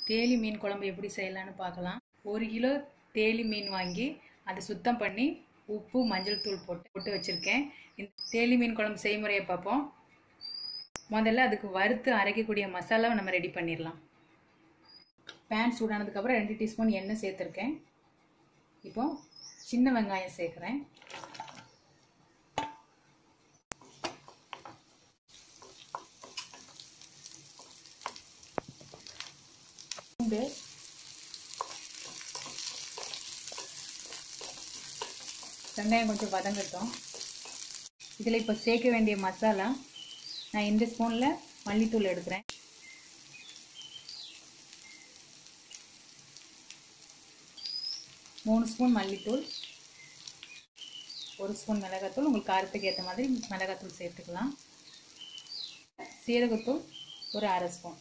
தேலி மீன் குழம்பு எப்படி செய்யலான்னு பார்க்கலாம் ஒரு கிலோ தேலி மீன் வாங்கி அதை சுத்தம் பண்ணி உப்பு மஞ்சள் தூள் போட்டு போட்டு வச்சுருக்கேன் இந்த தேலி மீன் குழம்பு செய்முறையை பார்ப்போம் முதல்ல அதுக்கு வறுத்து அரைக்கக்கூடிய மசாலாவை நம்ம ரெடி பண்ணிடலாம் பேன் சூடானதுக்கப்புறம் ரெண்டு டீஸ்பூன் எண்ணெய் சேர்த்துருக்கேன் இப்போ சின்ன வெங்காயம் சேர்க்குறேன் பூண்டு வெங்காயம் கொஞ்சம் வதங்கட்டும் இதில் இப்போ சேர்க்க வேண்டிய மசாலா நான் இந்த ஸ்பூனில் மல்லித்தூள் எடுக்கிறேன் மூணு ஸ்பூன் மல்லித்தூள் ஒரு ஸ்பூன் மிளகாத்தூள் உங்களுக்கு காரத்துக்கு ஏற்ற மாதிரி மிளகாத்தூள் சேர்த்துக்கலாம் சீரகத்தூள் ஒரு அரை ஸ்பூன்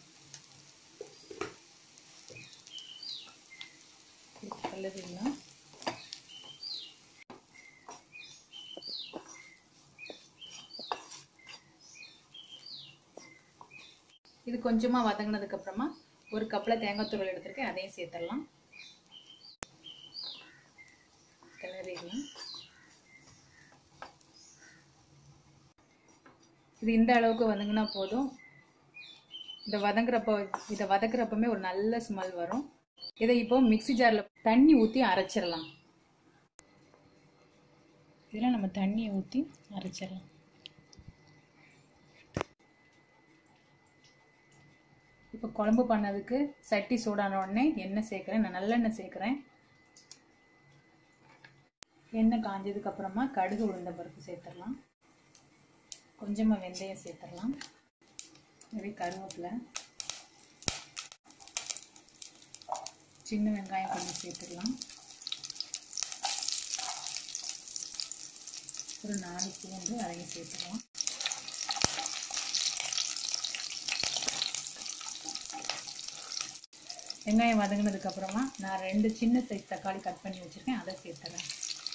கல்லதில்லை இது கொஞ்சமாக வதங்கினதுக்கப்புறமா ஒரு கப்பில் தேங்காய் துருவல் எடுத்திருக்கேன் அதையும் சேர்த்துடலாம் கிளறிடலாம் இது இந்த அளவுக்கு வதங்கினா போதும் இந்த வதங்குறப்ப இதை வதக்குறப்பமே ஒரு நல்ல ஸ்மெல் வரும் இதை இப்போ மிக்சி ஜாரில் தண்ணி ஊற்றி அரைச்சிடலாம் இதில் நம்ம தண்ணியை ஊற்றி அரைச்சிடலாம் இப்போ குழம்பு பண்ணதுக்கு சட்டி சூடான உடனே எண்ணெய் சேர்க்குறேன் நான் நல்லெண்ணெய் சேர்க்குறேன் எண்ணெய் காஞ்சதுக்கு அப்புறமா கடுகு உளுந்த பருப்பு சேர்த்துடலாம் கொஞ்சமாக வெந்தயம் சேர்த்துடலாம் நிறைய கருவேப்பிலை சின்ன வெங்காயம் கொஞ்சம் சேர்த்துக்கலாம் ஒரு நாலு பூண்டு அதையும் சேர்த்துக்கலாம் வெங்காயம் வதங்கினதுக்கு அப்புறமா நான் ரெண்டு சின்ன சைஸ் தக்காளி கட் பண்ணி வச்சுருக்கேன் அதை சேர்த்துறேன்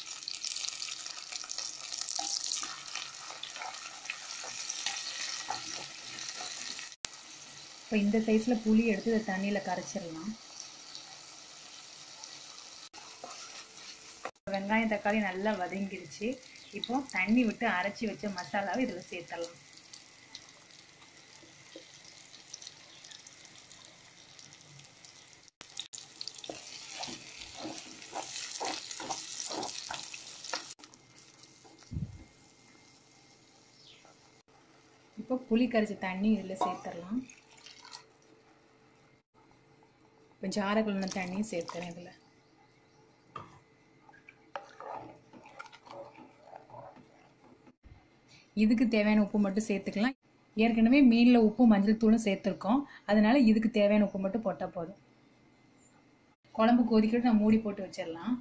இப்போ இந்த சைஸில் புளி எடுத்து இதை தண்ணியில் கரைச்சிடலாம் வெங்காயம் தக்காளி நல்லா வதங்கிடுச்சு இப்போ தண்ணி விட்டு அரைச்சி வச்ச மசாலாவை இதில் சேர்த்தலாம் இப்போ புளி கரைச்ச தண்ணி இதில் சேர்த்துடலாம் இப்போ ஜார கலந்த தண்ணியும் சேர்த்துறேன் இதில் இதுக்கு தேவையான உப்பு மட்டும் சேர்த்துக்கலாம் ஏற்கனவே மீனில் உப்பு மஞ்சள் தூளும் சேர்த்துருக்கோம் அதனால இதுக்கு தேவையான உப்பு மட்டும் போட்டால் போதும் குழம்பு கொதிக்கிட்டு நான் மூடி போட்டு வச்சிடலாம்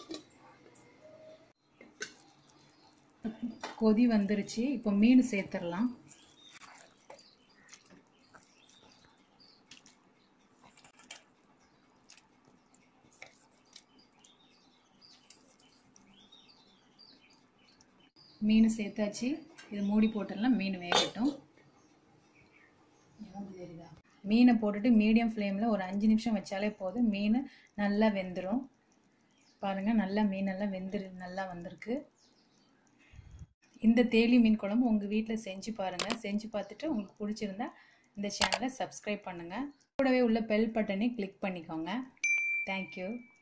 கொதி வந்துருச்சு இப்போ மீன் சேர்த்துடலாம் மீன் சேர்த்தாச்சு இது மூடி போட்டுடலாம் மீன் வேகட்டும் மீனை போட்டுட்டு மீடியம் ஃப்ளேமில் ஒரு அஞ்சு நிமிஷம் வச்சாலே போதும் மீன் நல்லா வெந்துடும் பாருங்கள் நல்லா மீனெல்லாம் வெந்துரு நல்லா வந்திருக்கு இந்த தேலி மீன் குழம்பு உங்கள் வீட்டில் செஞ்சு பாருங்கள் செஞ்சு பார்த்துட்டு உங்களுக்கு பிடிச்சிருந்தா இந்த சேனலை சப்ஸ்கிரைப் பண்ணுங்கள் கூடவே உள்ள பெல் பட்டனை கிளிக் பண்ணிக்கோங்க தேங்க்யூ